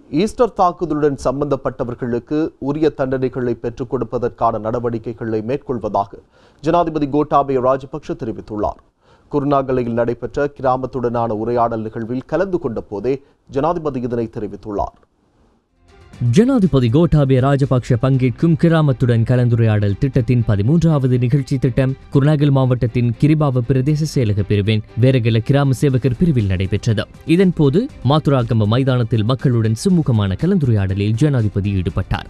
Easter தாக்குதலுடன் சம்பந்தப்பட்டவர்களுக்கு உரிய தண்டனைகளை பெற்றுக் கொடுப்பதற்கான நடவடிக்கைகளை மேற்கொள்வதாக ஜனாதிபதி கோட்டாபய ராஜபக்ஷ தெரிவித்துள்ளார் குருநாகலையில் நடைபெற்ற கிராமத்துடனான உரையாடல் நிகழ்வில் கலந்து கொண்ட போதே ஜனாதிபதி இதனை தெரிவித்துள்ளார் ஜனாதிபதி கோட்டாபய ராஜபக்ஷ பங்கேற்கும் கிராமத்துடன் கலந்துரையாடல் திட்டத்தின் பதிமூன்றாவது நிகழ்ச்சி திட்டம் குருநாகல் மாவட்டத்தின் கிரிபாவ பிரதேச செயலக பிரிவின் வேரகல கிராம சேவகர் பிரிவில் நடைபெற்றது இதன்போது மாத்துராகம மைதானத்தில் மக்களுடன் சுமூகமான கலந்துரையாடலில் ஜனாதிபதி ஈடுபட்டார்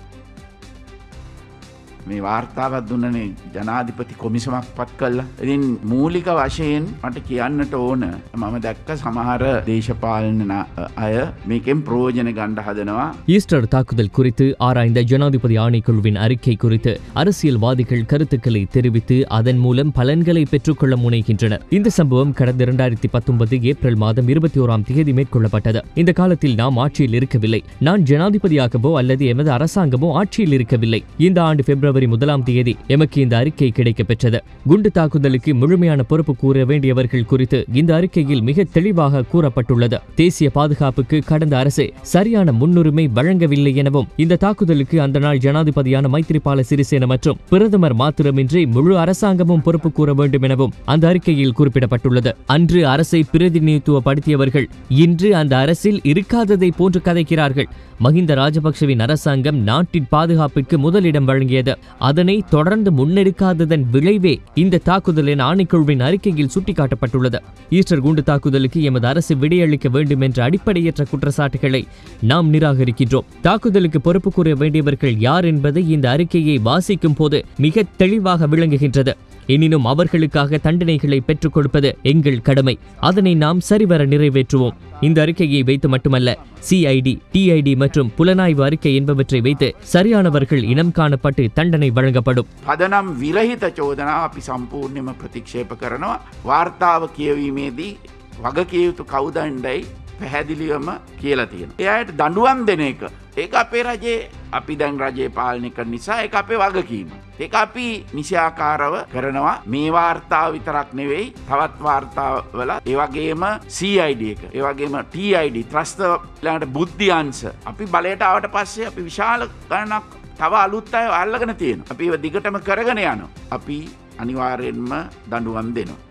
මේ වාර්තාවත් දුන්නනේ ජනාධිපති කොමිසමක් පත් කල්ලා. ඉතින් මූලික වශයෙන් මට කියන්නට ඕන මම දැක්ක සමහර දේශපාලන අය මේකෙන් ප්‍රෝජන ගණ්ඩ හදනවා ஈஸ்டர் தாக்குதல் குறித்து ஆராய்ந்த ஜனாதிபதி ஆணைக்குழுவின் அறிக்கை குறித்து அரசியல்வாதிகள் கருத்துக்களை தெரிவித்து அதன் மூலம் பலன்களை பெற்றுக்கொள்ள முனைகின்றனர் இந்த சம்பவம் கடந்த இரண்டாயிரத்தி பத்தொன்பது ஏப்ரல் மாதம் இருபத்தி ஓராம் தேதி மேற்கொள்ளப்பட்டது இந்த காலத்தில் நாம் ஆட்சியில் இருக்கவில்லை நான் ஜனாதிபதியாகவோ அல்லது எமது அரசாங்கமோ ஆட்சியில் இருக்கவில்லை இந்த ஆண்டு பிப்ரவரி முதலாம் தேதி எமக்கு இந்த அறிக்கை கிடைக்கப் பெற்றது குண்டு தாக்குதலுக்கு முழுமையான பொறுப்பு கூற வேண்டியவர்கள் குறித்து இந்த அறிக்கையில் மிக தெளிவாக கூறப்பட்டுள்ளது தேசிய பாதுகாப்புக்கு கடந்த அரசு சரியான முன்னுரிமை வழங்கவில்லை எனவும் இந்த தாக்குதலுக்கு அந்த நாள் ஜனாதிபதியான மைத்ரிபால சிறிசேன மற்றும் பிரதமர் மாத்திரமின்றி முழு அரசாங்கமும் பொறுப்பு கூற வேண்டும் எனவும் அந்த அறிக்கையில் குறிப்பிடப்பட்டுள்ளது அன்று அரசை பிரதிநிதித்துவப்படுத்தியவர்கள் இன்று அந்த அரசில் இருக்காததை போன்று கதைக்கிறார்கள் மஹிந்த ராஜபக்ஷவின் அரசாங்கம் நாட்டின் பாதுகாப்பிற்கு முதலிடம் வழங்கியது அதனை தொடர்ந்து முன்னெடுக்காததன் விளைவே இந்த தாக்குதல் என ஆணைக்குழுவின் அறிக்கையில் சுட்டிக்காட்டப்பட்டுள்ளது ஈஸ்டர் குண்டு தாக்குதலுக்கு எமது அரசு விடையளிக்க வேண்டும் என்ற அடிப்படையற்ற குற்றச்சாட்டுகளை நாம் நிராகரிக்கின்றோம் தாக்குதலுக்கு பொறுப்பு கூற வேண்டியவர்கள் யார் என்பதை இந்த அறிக்கையை வாசிக்கும் போது மிக தெளிவாக விளங்குகின்றது எனினும் அவர்களுக்காக தண்டனைகளை பெற்றுக் கொடுப்பது எங்கள் கடமை அதனை நாம் சரிவர நிறைவேற்றுவோம் இந்த அறிக்கையை வைத்து மட்டுமல்ல சிஐடி டிஐடி மற்றும் புலனாய்வு அறிக்கை என்பவற்றை வைத்து சரியானவர்கள் இனம் காணப்பட்டு தண்டனை வழங்கப்படும் පදනම් විරහිත චෝදනාව අපි සම්පූර්ණයම ප්‍රතික්ෂේප කරනවා වාර්තාව කියවීමේදී වගකියයුතු කවුදන්ඩයි පැහැදිලිවම කියලා තියෙන. එයට දඩුවම් දෙන එක. ඒ අපේ රජයේ අපි දැන් රජයේ පාලනය කර නිසා එක අපේ වගකීම. ඒක අපි නිසියාකාරව කරනවා මේ වාර්තාව විතරක් නෙවෙයි තවත් වාර්තාවල ඒවගේම CID එක ඒවගේම TID ත්‍රස්තලට බුද්ධියන්ස අපි බලයට අවට පස්සේ අපි විශාල ගණනක් තව අලුත් අය අල්ලගෙන තියෙන අපි ඒව දිගටම කරගෙන යන අපි අනිවාර්යෙන්ම දඩුවම් දෙනවා.